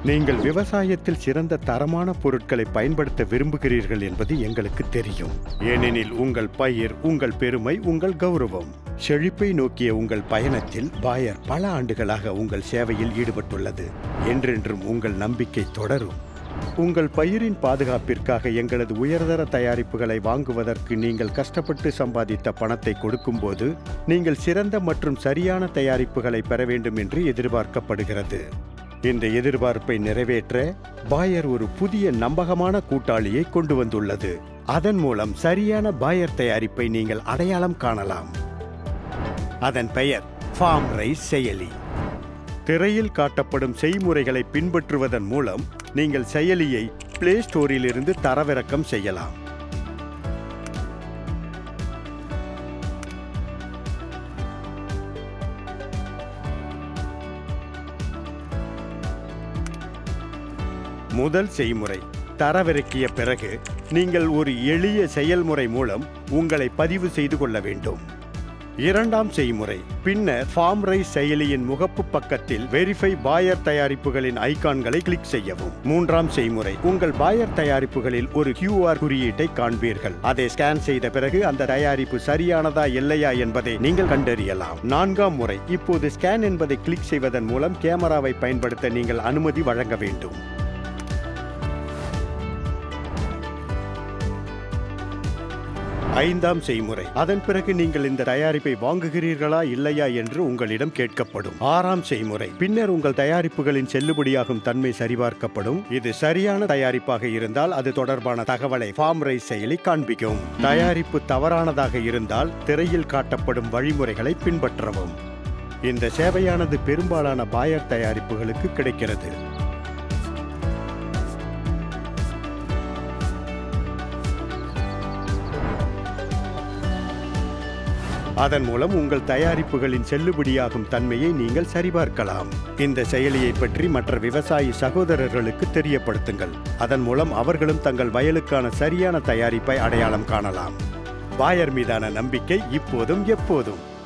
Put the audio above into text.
நீங்கள் விவசாயத்தில் சிறந்த தரமான பொருட்களை பயன்படுத்த விரும்புகிறீர்கள் என்பது எங்களுக்கு தெரியும் ஏனெனில் உங்கள் பயிர் உங்கள் பெருமை உங்கள் கௌரவம் செழிப்பை நோக்கிய உங்கள் பயணத்தில் பாயர் பல ஆண்டுகளாக உங்கள் சேவையில் ஈடுபட்டுள்ளது என்றென்றும் உங்கள் நம்பிக்கை தொடரும் உங்கள் பயிரின் பாதுகாப்பிற்காக எங்களது உயர்தர தயாரிப்புகளை வாங்குவதற்கு நீங்கள் கஷ்டப்பட்டு சம்பாதித்த பணத்தை கொடுக்கும்போது நீங்கள் சிறந்த மற்றும் சரியான தயாரிப்புகளை பெற வேண்டும் என்று எதிர்பார்க்கப்படுகிறது இந்த எதிர்பார்ப்பை நிறைவேற்ற பாயர் ஒரு புதிய நம்பகமான கூட்டாளியை கொண்டு வந்துள்ளது அதன் மூலம் சரியான பாயர் தயாரிப்பை நீங்கள் அடையாளம் காணலாம் அதன் பெயர் ஃபார்ம் ரைஸ் செயலி திரையில் காட்டப்படும் செய்முறைகளை பின்பற்றுவதன் மூலம் நீங்கள் செயலியை பிளே ஸ்டோரிலிருந்து தரவிறக்கம் செய்யலாம் முதல் செய்முறை தரவிறக்கிய பிறகு நீங்கள் ஒரு எளிய செயல்முறை மூலம் உங்களை பதிவு செய்து கொள்ள வேண்டும் இரண்டாம் செய்முறை பின்னர் ஃபார்ம் ரைஸ் செயலியின் முகப்பு பக்கத்தில் வெரிஃபை பாயர் தயாரிப்புகளின் ஐகான்களை கிளிக் செய்யவும் மூன்றாம் செய்முறை உங்கள் பாயர் தயாரிப்புகளில் ஒரு கியூஆர் குறியீட்டை காண்பீர்கள் அதை ஸ்கேன் செய்த பிறகு அந்த தயாரிப்பு சரியானதா இல்லையா என்பதை நீங்கள் கண்டறியலாம் நான்காம் முறை இப்போது ஸ்கேன் என்பதை கிளிக் செய்வதன் மூலம் கேமராவை பயன்படுத்த நீங்கள் அனுமதி வழங்க வேண்டும் ஐந்தாம் செய்முறை அதன் பிறகு நீங்கள் இந்த தயாரிப்பை வாங்குகிறீர்களா இல்லையா என்று உங்களிடம் கேட்கப்படும் ஆறாம் செய்முறை பின்னர் உங்கள் தயாரிப்புகளின் செல்லுபடியாகும் தன்மை சரிபார்க்கப்படும் இது சரியான தயாரிப்பாக இருந்தால் அது தொடர்பான தகவலை ஃபார்ம் ரைஸ் செயலி காண்பிக்கும் தயாரிப்பு தவறானதாக இருந்தால் திரையில் காட்டப்படும் வழிமுறைகளை பின்பற்றவும் இந்த சேவையானது பெரும்பாலான பாயர் தயாரிப்புகளுக்கு கிடைக்கிறது அதன் மூலம் உங்கள் தயாரிப்புகளின் செல்லுபடியாகும் தன்மையை நீங்கள் சரிபார்க்கலாம் இந்த செயலியை பற்றி மற்ற விவசாயி சகோதரர்களுக்கு தெரியப்படுத்துங்கள் அதன் மூலம் அவர்களும் தங்கள் வயலுக்கான சரியான தயாரிப்பை அடையாளம் காணலாம் பாயர் மீதான நம்பிக்கை இப்போதும் எப்போதும்